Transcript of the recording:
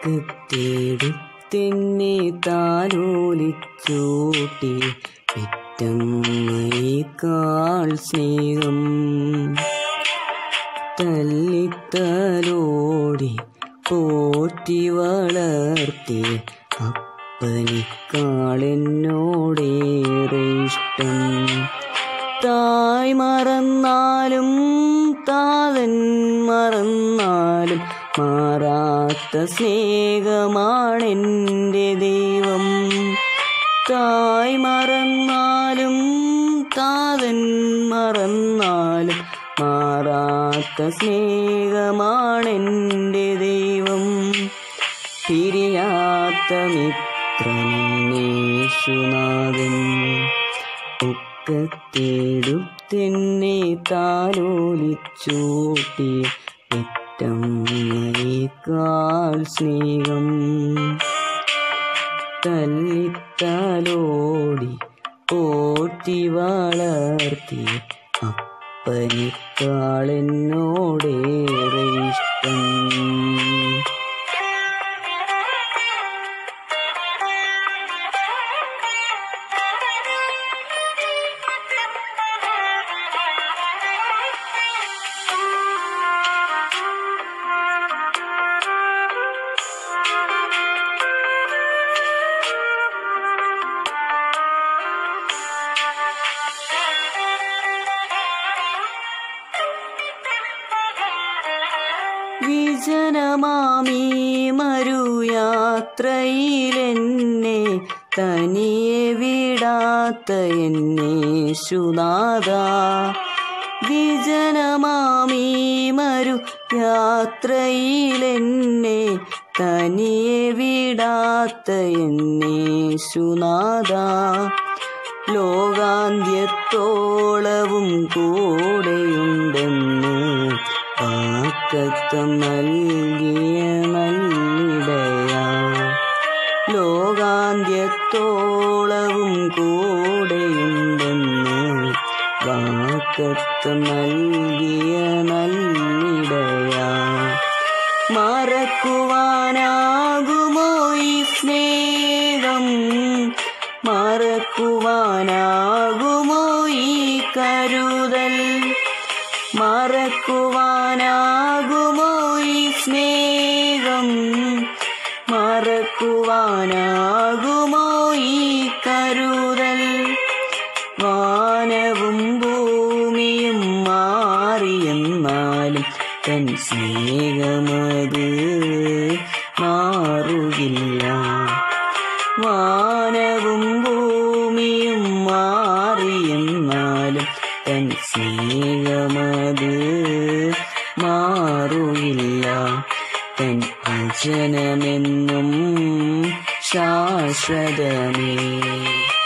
ഒക്കത്തെടുത്തെന്നെ താലോലിച്ചൂട്ടി പെറ്റമ്മയേക്കാൾ സ്നേഹം തല്ലിത്തലോടി പോറ്റി വളർത്തി അപ്പനിക്കാളെന്നോടേറെ ഇഷ്ടം തായ് മറന്നാലും താതൻ മറന്നാലും മാറാത്ത സ്നേഹമാണെൻ്റെ ദൈവം തായ് മറന്നാലും താതൻ മറന്നാലും മാറാത്ത സ്നേഹമാണെൻ്റെ ദൈവം പിരിയാത്ത മിത്രനേശുനാഥൻ ഒക്കത്തെടുത്തെന്നെ താലോലിച്ചൂട്ടി പെറ്റമ്മയേക്കാൾ സ്നേഹം തല്ലിത്തലോടി പോറ്റി വളർത്തി അപ്പനിക്കാളെന്നോടേറെ ഇഷ്ടം വിജനമാമീ മരുയാത്രയിലെന്നെ തനിയെ വിടാത്ത എന്നെ ശുനാഥ വിജനമാമീ മരു യാത്രയിലെന്നെ തനിയെ വിടാത്ത എന്നെ ശുനാഥ ലോകാന്ത്യത്തോളവും കൂടെയുണ്ടെന്ന് വാക്കത്തം നൽകിയ നല്ലിടയാ ലോകാന്ത്യത്തോളവും കൂടെയുണ്ടെന്ന് വാക്കത്തം നൽകിയ നല്ലിടയാ മറക്കുവാനാകുമോ ഈ സ്നേഹം മറക്കുവാനാകുമോ ഈ കരുതൽ മറക്കുവാനാകുമോ ഈ സ്നേഹം മറക്കുവാനാകുമോ ഈ കരുതൽ വാനവും ഭൂമിയും മാറിയെന്നാലും തൻ സ്നേഹമത് മാറുകില്ല വാനവും ഭൂമിയും മാറിയെന്നാലും തൻ സ്നേഹമത് മാറുകില്ല തൻ വചനമെന്നും ശാശ്വതമേ